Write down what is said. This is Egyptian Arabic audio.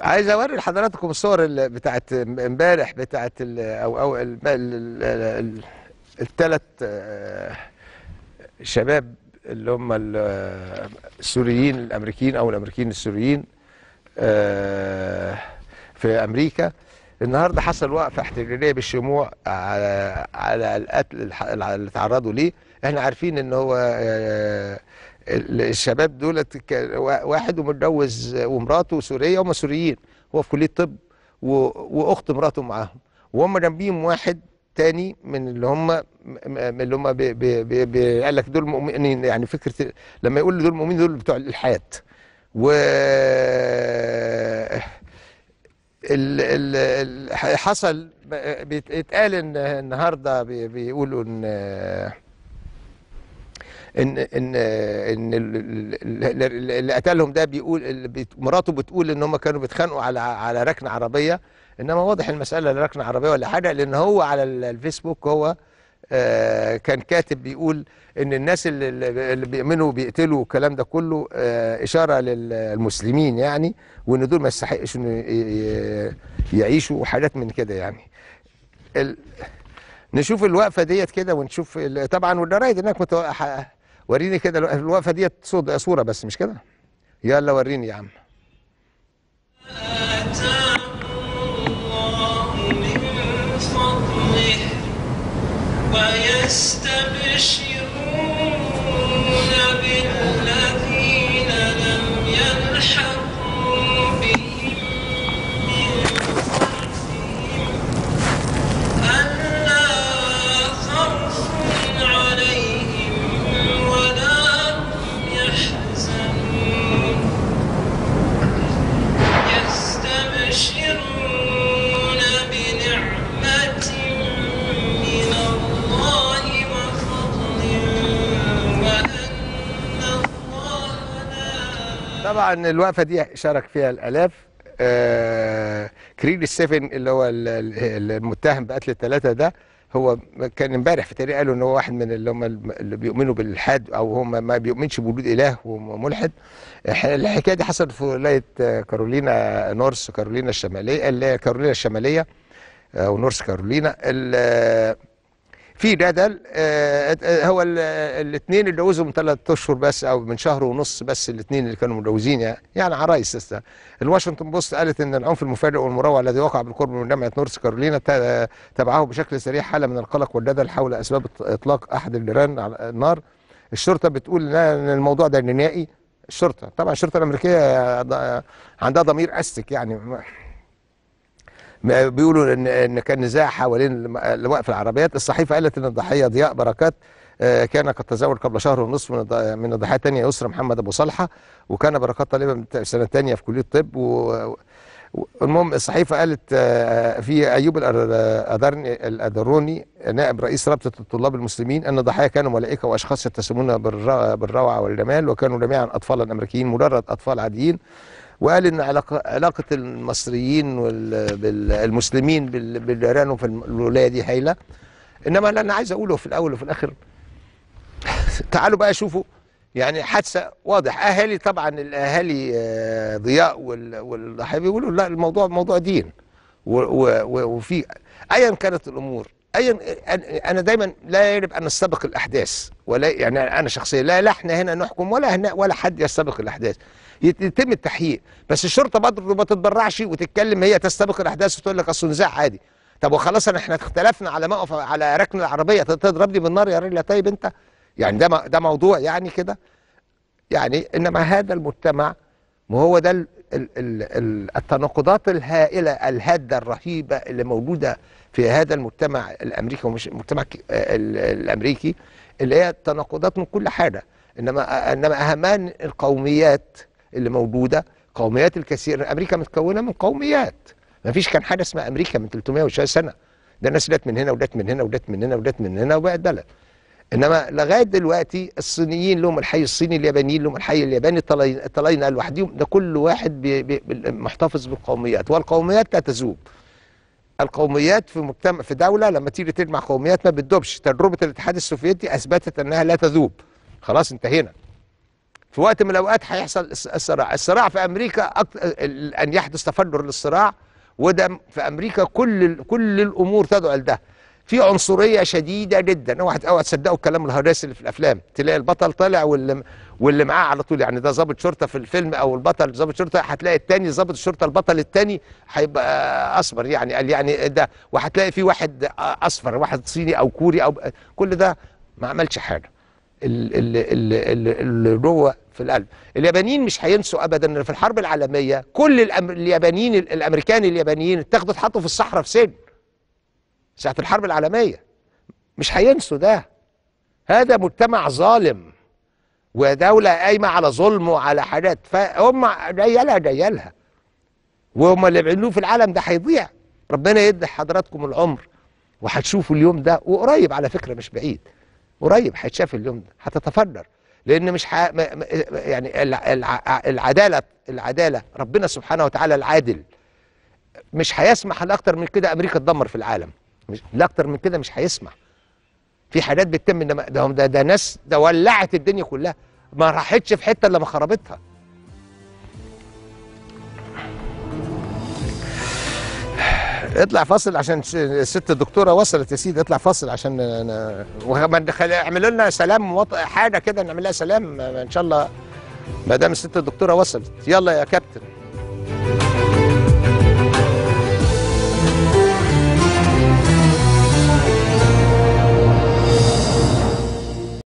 عايز اوري لحضراتكم الصور اللي بتاعت امبارح بتاعت ال- او او الثلاث شباب اللي هم ال- السوريين الامريكيين او الامريكيين السوريين آه، في امريكا النهارده حصل وقفه احتجاجيه بالشموع على على القتل الح- اللي تعرضوا ليه احنا عارفين ان هو آه، ال- الشباب دولت ك- وا- واحد ومتجوز ومراته سوريه هم سوريين هو في كليه طب و- واخت مراته معاهم وهم جنبيهم واحد تاني من اللي هم م- من اللي هم بي بي بي بي قال لك دول مؤمنين يعني فكره لما يقول دول مؤمنين دول بتوع الالحاد و ال ال ال حصل بيتقال ان النهارده بي- بيقولوا ان ان ان ان ال- ال- ال- اللي قتلهم ده بيقول اللي بيت- مراته بتقول ان هم كانوا بيتخانقوا على على ركن عربيه انما واضح المساله لا ركن عربيه ولا حاجه لان هو على ال- الفيسبوك هو آه، كان كاتب بيقول ان الناس اللي, اللي بيؤمنوا بيقتلوا والكلام ده كله آه، اشاره للمسلمين يعني وان دول ما يستحقش انه ي- ي- يعيشوا وحاجات من كده يعني ال... نشوف الوقفه ديت كده ونشوف ال... طبعا والجرايد هناك متو... ح- وريني كده الو- الوقفه ديت صوت صوره بس مش كده يلا وريني يا عم آتاهم الله من فضله ويستبشرون بالذين لم يلحقوا بهم من خلفهم ألا خوف عليهم ولا هم يحزنون يستبشرون بنعمة من الله وفضل وأن الله لا طبعا الوقفه دي شارك فيها الالاف آه كريل السيفن اللي هو ال- ال- المتهم بقتل الثلاثه ده هو كان امبارح في تقرير قالوا ان هو واحد من اللي هم الم- اللي بيؤمنوا بالالحاد او هم ما بيؤمنش بوجود اله وملحد إح- الحكايه دي حصلت في ولايه آه، كارولينا نورث كارولينا الشماليه اللي هي كارولينا الشماليه آه، ونورث كارولينا ال- في جدل آه، آه، هو الاثنين اتجوزوا من ثلاث اشهر بس او من شهر ونص بس الاثنين اللي كانوا متجوزين يعني يعني عرايس لسه الواشنطن بوست قالت ان العنف المفاجئ والمروع الذي وقع بالقرب من جامعه نورث كارولينا ت- تبعه بشكل سريع حاله من القلق والجدل حول اسباب اطلاق احد الجيران على النار الشرطه بتقول لا ان الموضوع ده نهائي الشرطه طبعا الشرطه الامريكيه ض- عندها ضمير استك يعني ما بيقولوا ان ان كان نزاع حوالين الم- وقف العربيات الصحيفه قالت ان الضحيه ضياء بركات آه، كان قد تزوج قبل شهر ونصف من الض- من الضحيه الثانيه يسرى محمد ابو صالحه وكان بركات طالبا من السنه الثانيه في كليه الطب و- و- المهم الصحيفه قالت آه، في ايوب الأر- الأدرني- الادروني نائب رئيس رابطه الطلاب المسلمين ان الضحايا كانوا ملائكه واشخاص يتسمون بالر- بالروعه والجمال وكانوا جميعا اطفالا امريكيين مجرد اطفال عاديين وقال ان علاقه علاقه المصريين والمسلمين بالجيران وفي الولايه دي هايله انما اللي انا عايز اقوله في الاول وفي الاخر تعالوا بقى شوفوا يعني حادثه واضح اهالي طبعا الاهالي آه، ضياء وال- والضحايا بيقولوا لا الموضوع موضوع دين و- و- و- وفي ايا كانت الامور ايا أنا- انا دايما لا يجب ان نستبق الاحداث ولا يعني انا شخصيا لا لا احنا هنا نحكم ولا هنا ولا حد يستبق الاحداث يت- يتم التحقيق بس الشرطه برضه ما تتبرعش وتتكلم هي تستبق الاحداث وتقول لك اصل نزاع عادي طب وخلاص أنا- احنا اختلفنا على موقف على ركن العربيه تضربني بالنار يا راجل يا طيب انت يعني ده م- ده موضوع يعني كده يعني انما هذا المجتمع ما هو ده ال- ال- ال- ال- التناقضات الهائله الهاده الرهيبه اللي موجوده في هذا المجتمع الامريكي ومش المجتمع ك- ال- الامريكي اللي هي تناقضات من كل حاجه انما انما اهمان القوميات اللي موجوده قوميات الكثير امريكا متكونه من قوميات ما فيش كان حاجه اسمها امريكا من 300 وشويه سنه ده ناس جت من هنا وجت من هنا وجت من هنا وجت من هنا وبقت بلد انما لغايه دلوقتي الصينيين لهم الحي الصيني اليابانيين لهم الحي الياباني الطلاين- الطلاينه لوحدهم ده كل واحد بي بي محتفظ بالقوميات والقوميات لا تذوب القوميات في مجتمع في دوله لما تيجي تجمع قوميات ما بتدوبش تجربه الاتحاد السوفيتي اثبتت انها لا تذوب خلاص انتهينا في وقت من الاوقات هيحصل الص- الصراع الصراع في امريكا أكتر ال- ان يحدث تفجر للصراع وده في امريكا كل ال- كل الامور تدعو لده في عنصريه شديده جدا اوعى اوعى تصدقوا الكلام الهراس اللي في الافلام تلاقي البطل طالع واللي واللي معاه على طول يعني ده ضابط شرطه في الفيلم او البطل ضابط شرطه هتلاقي التاني ضابط الشرطه البطل التاني هيبقى اسمر يعني قال يعني ده وهتلاقي في واحد اصفر واحد صيني او كوري او كل ده ما عملش حاجه ال- ال- ال- ال- اللي جوه في القلب اليابانيين مش هينسوا ابدا ان في الحرب العالميه كل الأم... اليابانيين الامريكان اليابانيين اتاخدوا اتحطوا في الصحراء في سجن ساعه الحرب العالميه مش هينسوا ده هذا مجتمع ظالم ودوله قايمه على ظلم وعلى حاجات فهم جايه لها جايه لها وهم اللي بيعملوه في العالم ده هيضيع ربنا يدي حضراتكم العمر وهتشوفوا اليوم ده وقريب على فكره مش بعيد قريب هيتشاف اليوم ده هتتفجر لان مش ح... م... م- يعني الع... الع... العداله العداله ربنا سبحانه وتعالى العادل مش هيسمح لاكتر من كده امريكا تدمر في العالم مش لاكتر من كده مش هيسمح في حاجات بتتم انما ده, ده, ده ناس ده ولعت الدنيا كلها ما راحتش في حته الا ما خربتها اطلع فاصل عشان ش- الست الدكتوره وصلت يا سيدي اطلع فاصل عشان ن- وما ندخل- اعملوا لنا سلام وط... حاجه كده نعمل لها سلام ان شاء الله ما دام الست الدكتوره وصلت يلا يا كابتن